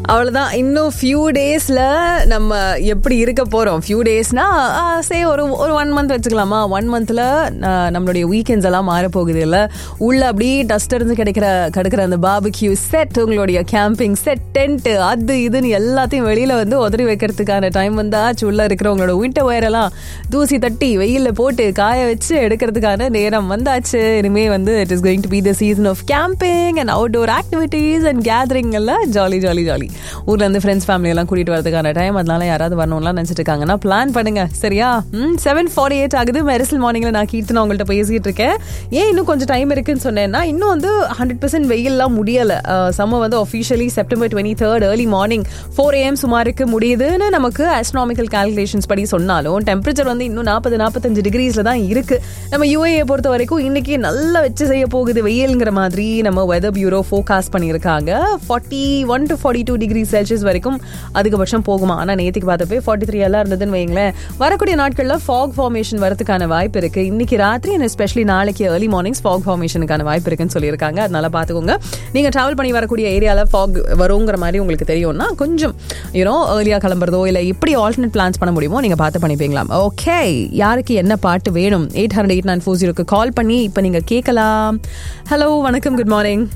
அவ்வளவுதான் இன்னும் ஃபியூ டேஸ்ல நம்ம எப்படி இருக்க போறோம் ஃபியூ டேஸ்னா சே ஒரு ஒரு ஒன் மந்த் வச்சுக்கலாமா ஒன் மந்த்ல நம்மளுடைய வீக்கெண்ட்ஸ் எல்லாம் மாற போகுது இல்ல உள்ள அப்படியே டஸ்ட் இருந்து கிடைக்கிற கிடைக்கிற அந்த பாபிக்யூ செட் உங்களுடைய கேம்பிங் செட் டென்ட் அது இதுன்னு எல்லாத்தையும் வெளியில வந்து உதறி வைக்கிறதுக்கான டைம் வந்தாச்சு உள்ள இருக்கிற உங்களோட விண்டர் ஒயரெல்லாம் தூசி தட்டி வெயில்ல போட்டு காய வச்சு எடுக்கிறதுக்கான நேரம் வந்தாச்சு இனிமே வந்து it is going to be the season of camping and outdoor activities and gathering எல்லாம் ஜாலி ஜாலி ஜாலி ஊர்ல இருந்து ஃப்ரெண்ட்ஸ் ஃபேமிலி எல்லாம் கூட்டிட்டு வரதுக்கான டைம் அதனால யாராவது வரணும்லாம் நினைச்சிட்டு இருக்காங்கன்னா பிளான் பண்ணுங்க சரியா ம் செவன் ஃபார்ட்டி எயிட் ஆகுது மெரிசல் மார்னிங்ல நான் கீர்த்தனா உங்கள்கிட்ட பேசிட்டு இருக்கேன் ஏன் இன்னும் கொஞ்சம் டைம் இருக்குன்னு சொன்னேன்னா இன்னும் வந்து ஹண்ட்ரட் பர்சன்ட் வெயில்லாம் முடியல சம்ம வந்து officially September twenty third early morning four AM சுமாருக்கு முடியுதுன்னு நமக்கு ஆஸ்ட்ராமிக்கல் கால்குலேஷன்ஸ் படி சொன்னாலும் டெம்பரேச்சர் வந்து இன்னும் நாற்பது நாற்பத்தஞ்சு டிகிரிஸ்ல தான் இருக்கு நம்ம யூஏஏ பொறுத்த வரைக்கும் இன்னைக்கு நல்லா வச்சு செய்ய போகுது வெயில்ங்கிற மாதிரி நம்ம வெதர் பியூரோ ஃபோகாஸ்ட் பண்ணியிருக்காங்க forty one to forty two degree Celsius வரைக்கும் அதிகபட்சம் போகுமா ஆனால் நேற்றுக்கு பார்த்தப்பே ஃபார்ட்டி த்ரீ எல்லாம் இருந்ததுன்னு வைங்களேன் வரக்கூடிய நாட்களில் ஃபாக் ஃபார்மேஷன் வரதுக்கான வாய்ப்பு இருக்கு இன்னைக்கு ராத்திரி அண்ட் எஸ்பெஷலி நாளைக்கு ஏர்லி மார்னிங்ஸ் ஃபாக் ஃபார்மேஷனுக்கான வாய்ப்பு இருக்குன்னு சொல்லியிருக்காங்க அதனால பார்த்துக்கோங்க நீங்கள் ட்ராவல் பண்ணி வரக்கூடிய ஏரியாவில் ஃபாக் வருங்கிற மாதிரி உங்களுக்கு தெரியும்னா கொஞ்சம் யூனோ ஏர்லியாக கிளம்புறதோ இல்லை எப்படி ஆல்டர்னேட் பிளான்ஸ் பண்ண முடியுமோ நீங்கள் பார்த்து பண்ணிப்பீங்களாம் ஓகே யாருக்கு என்ன பாட்டு வேணும் eight hundred eight nine four ஜீரோக்கு கால் பண்ணி இப்போ நீங்கள் கேட்கலாம் ஹலோ வணக்கம் குட் மார்னிங்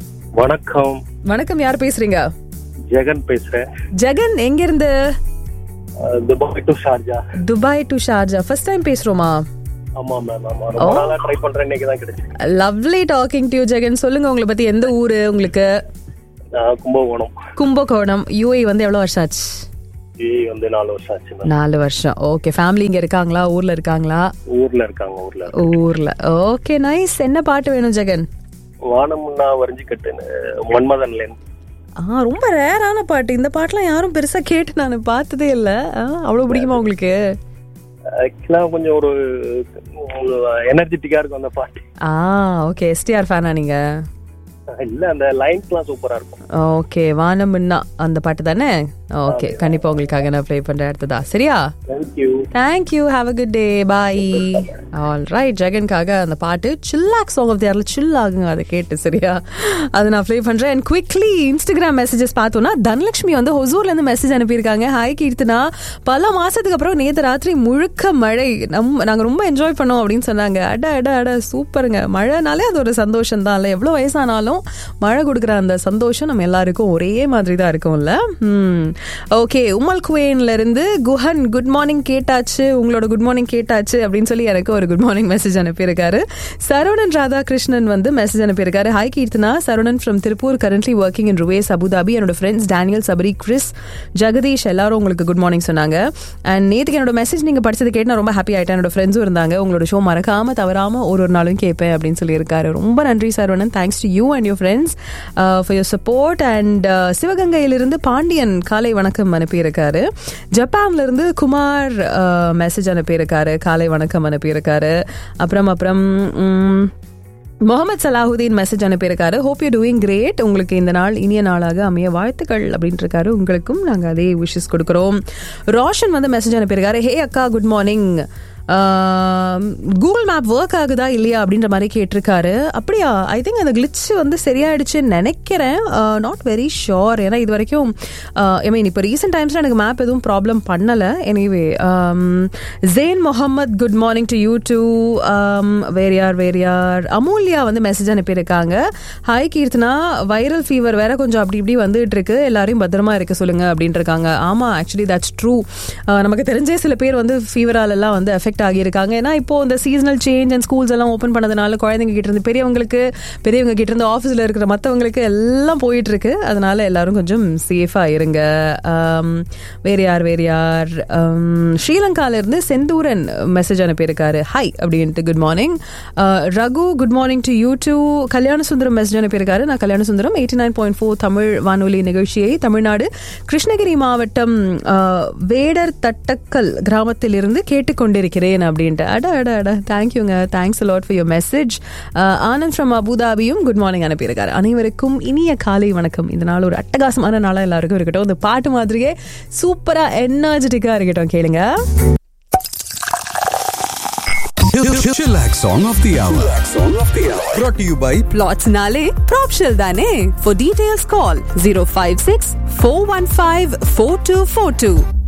வணக்கம் வணக்கம் யார் பேசுறீங்க ஜெகன் பேசுறேன் ஜெகன் எங்க இருந்து அஹ், Dubai to Sharjah Dubai to Sharjah first time பேசுறோமா ஆமா மேம் ஆமா ரொம்ப நாளா ட்ரை பண்றேன் இன்னைக்கு தான் கிடைச்சு லவ்லி டாக்கிங் டு ஜெகன் சொல்லுங்க உங்களை பத்தி எந்த ஊரு உங்களுக்கு நான் கும்பகோணம் கும்பகோணம் யூஏ வந்து எவ்வளவு வருஷம் ஆச்சு ஜி வந்து நாலு வருஷம் ஆச்சு மேம் நாலு வருஷம் ஓகே ஃபேமிலி இங்க இருக்காங்களா ஊர்ல இருக்காங்களா ஊர்ல இருக்காங்க ஊர்ல ஊர்ல ஓகே நைஸ் என்ன பாட்டு வேணும் ஜெகன் வானமுன்னா வரைஞ்சு கட்டுன்னு மன்மதன்ல ஆ ரொம்ப ரேரான பாட்டு இந்த பாட்டுலாம் யாரும் பெருசா கேட்டு நான் பார்த்ததே இல்ல ஆ, அவ்வளவு பிடிக்குமா உங்களுக்கு ஆக்சுவலா கொஞ்சம் ஒரு எனர்ஜெட்டிக்கா இருக்கும் அந்த பாட்டு ஆ ஓகே எஸ்டிஆர் ஃபேனா நீங்க இல்ல அந்த லைன்ஸ்லாம் சூப்பரா இருக்கும் ஓகே வானமுன்னா அந்த பாட்டு தானே ஓகே கண்டிப்பா உங்களுக்காக நான் ப்ளே பண்றேன் அடுத்ததா சரியா thank you thank you have a good day bye all right ஜெகனுக்காக அந்த பாட்டு சில்லாக் சாங் ஆஃப் தியர்ல சில் ஆகுங்க அதை கேட்டு சரியா அதை நான் ப்ளே பண்றேன் அண்ட் குவிக்லி இன்ஸ்டாகிராம் மெசேஜஸ் பார்த்தோம்னா தனலட்சுமி வந்து ஹொசூர்ல இருந்து மெசேஜ் அனுப்பியிருக்காங்க ஹாய் கீர்த்தனா பல மாசத்துக்கு அப்புறம் நேத்து ராத்திரி முழுக்க மழை நம்ம நாங்க ரொம்ப என்ஜாய் பண்ணோம் அப்படின்னு சொன்னாங்க அட அட அட சூப்பருங்க மழைனாலே அது ஒரு சந்தோஷம் தான் இல்ல எவ்வளவு வயசானாலும் மழை கொடுக்குற அந்த சந்தோஷம் நம்ம எல்லாருக்கும் ஒரே மாதிரி தான் இருக்கும்ல ஓகே உமல் குவேன்ல இருந்து குஹன் குட் மார்னிங் கேட்டாச்சு உங்களோட குட் மார்னிங் கேட்டாச்சு அப்படின்னு சொல்லி எனக்கு ஒரு குட் மார்னிங் மெசேஜ் அனுப்பியிருக்காரு சரவணன் ராதாகிருஷ்ணன் வந்து மெசேஜ் அனுப்பியிருக்காரு hi Keerthana Saravanan from Tiruppur currently working in Ruwais Abu Dhabi என்னோட friends Daniel Sabari Chris Jagadish எல்லாரும் உங்களுக்கு குட் மார்னிங் சொன்னாங்க அண்ட் நேற்றுக்கு என்னோட மெசேஜ் நீங்க படிச்சது கேட்டு நான் ரொம்ப ஹாப்பி ஆயிட்டேன் என்னோட ஃப்ரெண்ட்ஸும் இருந்தாங்க உங்களோட ஷோ மறக்காம தவறாம ஒரு ஒரு நாளும் கேட்பேன் அப்படின்னு சொல்லியிருக்காரு ரொம்ப நன்றி Saravanan thanks to you and your friends for your support and சிவகங்கையிலிருந்து பாண்டியன் காலை வணக்கம் அனுப்பியிருக்காரு ஜப்பான்ல இருந்து குமார் மெசேஜ் அனுப்பியிருக்காரு காலை வணக்கம் அனுப்பியிருக்காரு அப்புறம் அப்புறம் உம், முகமது சலாஹுதீன் மெசேஜ் அனுப்பியிருக்காரு ஹோப் யூ டூயிங் கிரேட் உங்களுக்கு இந்த நாள் இனிய நாளாக அமைய வாழ்த்துக்கள் அப்படின்ட்டு இருக்காரு உங்களுக்கும் நாங்கள் அதே விஷஸ் கொடுக்குறோம் ரோஷன் வந்து மெசேஜ் அனுப்பியிருக்காரு ஹே அக்கா good morning Google map work ஆகுதா இல்லையா அப்படின்ற மாதிரி கேட்டிருக்காரு அப்படியா ஐ திங்க் அந்த கிளிச் வந்து சரியாயிடுச்சுன்னு நினைக்கிறேன் நாட் வெரி ஷோர் ஏன்னா இது வரைக்கும் ஐ மீன் இப்போ ரீசெண்ட் டைம்ஸில் எனக்கு மேப் எதுவும் ப்ராப்ளம் பண்ணலை anyway Zain Mohammed good morning to you too where you are where யார் அமூல்யா வந்து மெசேஜ் அனுப்பியிருக்காங்க ஹாய் கீர்த்தனா வைரல் ஃபீவர் வேற கொஞ்சம் அப்படி இப்படி வந்துட்டு இருக்கு எல்லாரையும் பத்திரமா இருக்க சொல்லுங்க அப்படின்ட்டு இருக்காங்க ஆமா ஆக்சுவலி தட்ஸ் ட்ரூ நமக்கு தெரிஞ்சே சில பேர் வந்து ஃபீவரால் எல்லாம் வந்து எஃபெக்ட் ஆகியிருக்காங்க ஏன்னா இப்போ இந்த சீசனல் சேஞ்ச் அண்ட் ஸ்கூல்ஸ் எல்லாம் ஓப்பன் பண்ணதுனால குழந்தைங்க கிட்ட இருந்து பெரியவங்களுக்கு பெரியவங்க கிட்ட இருந்து ஆஃபீஸில் இருக்கிற மற்றவங்களுக்கு எல்லாம் போயிட்டு இருக்கு அதனால எல்லாரும் கொஞ்சம் சேஃபா இருங்க Um, வேற யார் வேற யார் Um, ஸ்ரீலங்கால இருந்து செந்தூரன் மெசேஜ் அனுப்பியிருக்காரு ஹாய் அப்படின்ட்டு good morning Raghu good morning to you too Kalyana Sundaram message அனுப்பியிருக்காரு நான் Kalyana Sundaram eighty nine point four Tamil வானொலி நிகழ்ச்சியை தமிழ்நாடு கிருஷ்ணகிரி மாவட்டம் uh, வேடர் தட்டக்கல் கிராமத்தில் இருந்து கேட்டுக்கொண்டிருக்கிறேன் அப்படின்ட்டு அட அட அட தேங்க்யூங்க thanks lot for your message Anand from அபுதாபியும் குட் மார்னிங் அனுப்பியிருக்காரு அனைவருக்கும் இனிய காலை வணக்கம் இந்த நாள் ஒரு அட்டகாசமான நாளாக எல்லாருக்கும் இருக்கட்டும் இந்த பாட்டு மாதிரியே சூப்பரா எனர்ஜெட்டிக்கா இருக்கட்டும் கேளுங்க Chillax Song of the Hour. Song of the Hour. Brought to you by Plots Nale, Propshell Dane. For details, call 056 415 4242.